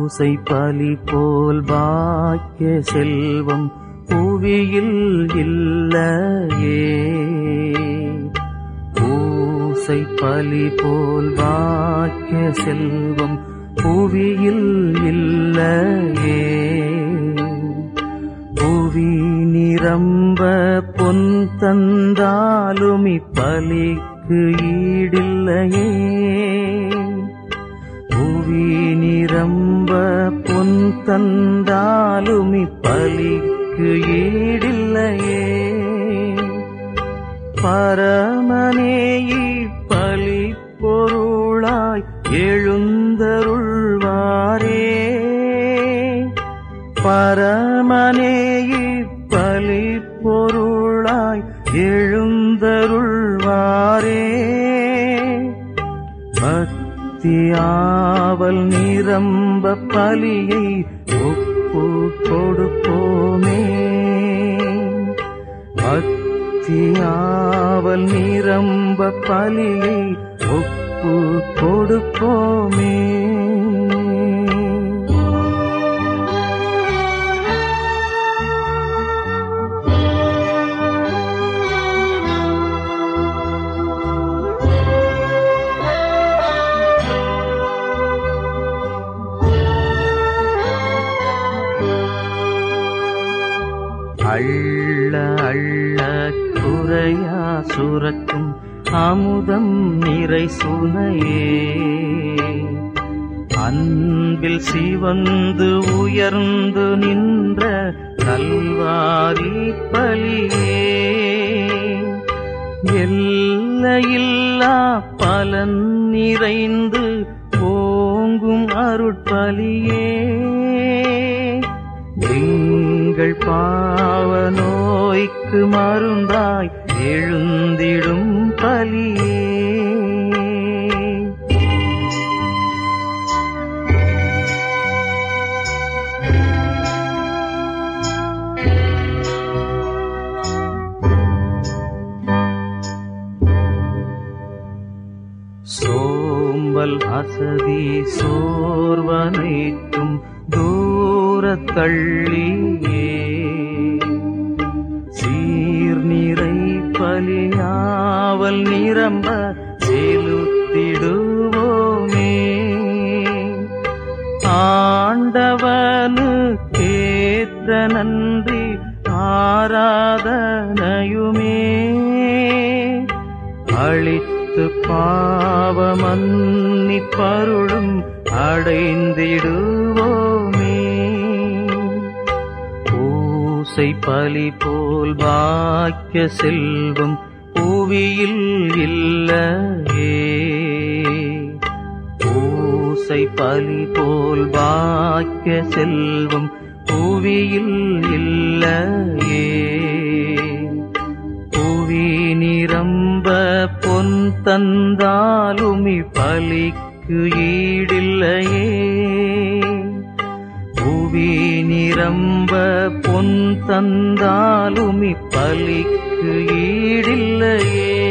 பூசை பலி போல் பாக்கிய செல்வம் புவியில் இல்லையே பூசை பலி போல் பாக்கிய செல்வம் புவியில் இல்லையே புவி நிரம்ப பொன் தந்தாலும் இப்பலிக்கு ஈடில்லையே புவி நிரம்ப பொன் தந்தாலும் இப்பலிக்கு ஈடில்லையே பரமனே இப்பலி பொருளாய் எழுந்தருள்வாரே பரமனே இப்பலி பொருளாய் எழுந்தருள்வாரே பக்தியாவல் நிரம்ப பலியை ஒப்பு கொடுப்போமே பக்தியாவல் நிரம்ப பலியை ஒப்பு கொடுப்போமே அள்ள அள்ள குறையா சுரக்கும் அமுதம் நிறை சுனையே அன்பில் சிவந்து உயர்ந்து நின்ற கல்வாரி பலியே எல்லையில்லா பலன் நிறைந்து ஓங்கும் அருட்பலியே எங்கள் பாவ நோய்க்கு மருந்தாய் எழுந்திடும் பலியே சோம்பல் அசதி சோர்வனைத்தும் தூரத் தள்ளியே சீர்நிறை பலியாவல் நிரம்ப செலுத்திடுவோமே ஆண்டவனு கேற்ற நன்றி ஆராதனையுமே அழித்து பாவமன்னி பருளும் அடைந்திடுவோமே பூசை பலி போல் பாக்கிய செல்வம் புவியில் இல்லையே பூசை பலி போல் பாக்கிய செல்வம் புவியில் இல்லையே புவி நிரம்ப பொன் தந்தாலும் பலிக்கு ஈடில்லையே புவி நிரம்ப பொன் தந்தாலும் பலிக்கு ஈடில்லையே